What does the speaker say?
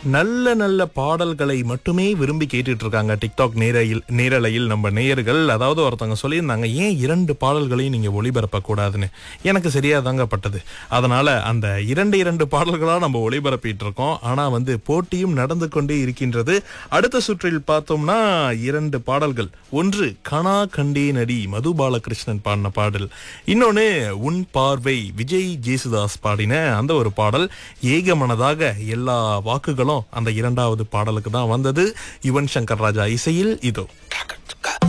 நல்ல நல்ல பாடல்களை மட்டுமே விரும்பி கேட்டுட்டு இருக்காங்க டிக்டாக் நேரையில் நேரலையில் நம்ம நேயர்கள் அதாவது ஒருத்தவங்க சொல்லியிருந்தாங்க ஏன் இரண்டு பாடல்களையும் நீங்க ஒளிபரப்ப கூடாதுன்னு எனக்கு சரியா தாங்க பட்டது அதனால அந்த இரண்டு இரண்டு பாடல்களா நம்ம ஒளிபரப்பிட்டு இருக்கோம் ஆனா வந்து போட்டியும் நடந்து கொண்டே இருக்கின்றது அடுத்த சுற்றில் பார்த்தோம்னா இரண்டு பாடல்கள் ஒன்று கனா கண்டே நடி மது பாலகிருஷ்ணன் பாடின பாடல் இன்னொன்னு உன் பார்வை விஜய் ஜேசுதாஸ் பாடின அந்த ஒரு பாடல் ஏகமனதாக எல்லா வாக்குகளும் அந்த இரண்டாவது பாடலுக்கு தான் வந்தது யுவன் சங்கர் ராஜா இசையில் இதோ